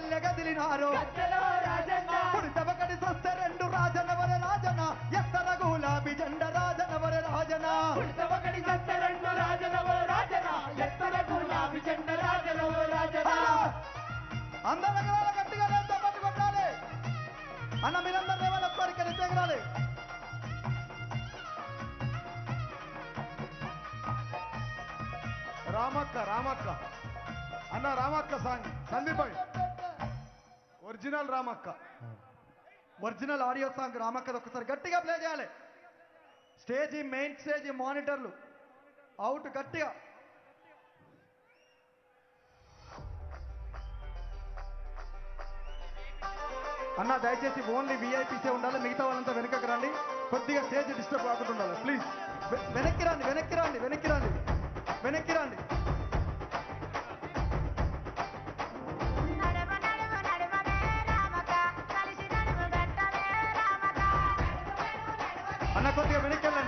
వల్లె గదిలినారు గద్దెలో రాజన్న పుడితవకడి సస్తే రెండు రాజనవర రాజన ఎత్తర గులాబీ జెండ రాజనవర రాజన పుట్టవకడి సత్త రెండు రాజనవో రాజన ఎత్తర గులాబీ చెండ రాజనవో రాజన అందరూ ఎగరాలి గట్టిగా లేతో పట్టు కొట్టాలి అన్న మీరందరూ లేవాలి ఒక్కరికి నిత్యం ఎగరాలి రామక్క రామక్క అన్న Ramakka song Sandeep bhai original Ramakka original audio song రామక్కది ఒకసారి గట్టిగా ప్లే చేయాలి స్టేజ్ మెయిన్ స్టేజ్ మానిటర్లు అవుట్ గట్టిగా అన్న దయచేసి ఓన్లీ విఐపీసే ఉండాలి మిగతా వాళ్ళంతా వెనకకి రండి కొద్దిగా స్టేజ్ డిస్టర్బ్ కాకుండా ఉండాలి ప్లీజ్ వెనక్కి రండి వెనక్కి రండి వెనక్కి రండి వెనక్కి రండి నడమ నడమ నడమనే రామక కలిసి నడుము గట్టమే రామక అన్న కొద్దిగా వెనక్కి వెళ్ళండి